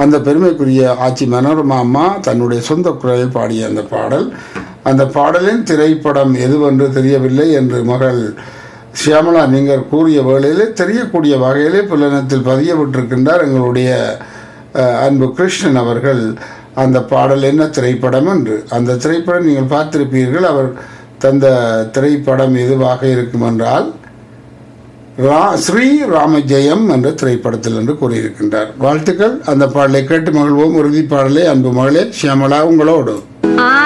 அந்த பெருமைக்குரிய ஆட்சி மனோரமா அம்மா தன்னுடைய சொந்த குரலில் பாடிய அந்த பாடல் அந்த பாடலின் திரைப்படம் எதுவென்று தெரியவில்லை என்று மகள் சியாமலா நீங்கள் கூறிய வேளையிலே தெரியக்கூடிய வகையிலே புலனத்தில் பதிய விட்டிருக்கின்றார் எங்களுடைய அஹ், அன்பு கிருஷ்ணன் அவர்கள் அந்த பாடல் என்ன திரைப்படம் என்று அந்த திரைப்படம் நீங்கள் பார்த்திருப்பீர்கள் அவர் தந்த திரைப்படம் எதுவாக இருக்கும் என்றால் ரா ஸ்ரீ ராமஜெயம் என்ற திரைப்படத்தில் என்று கூறியிருக்கின்றார் வாழ்த்துக்கள் அந்த பாடலை கேட்டு மகிழ்வோம் உறுதி பாடலே அன்பு மகளே சியாமலா உங்களோடு ஆ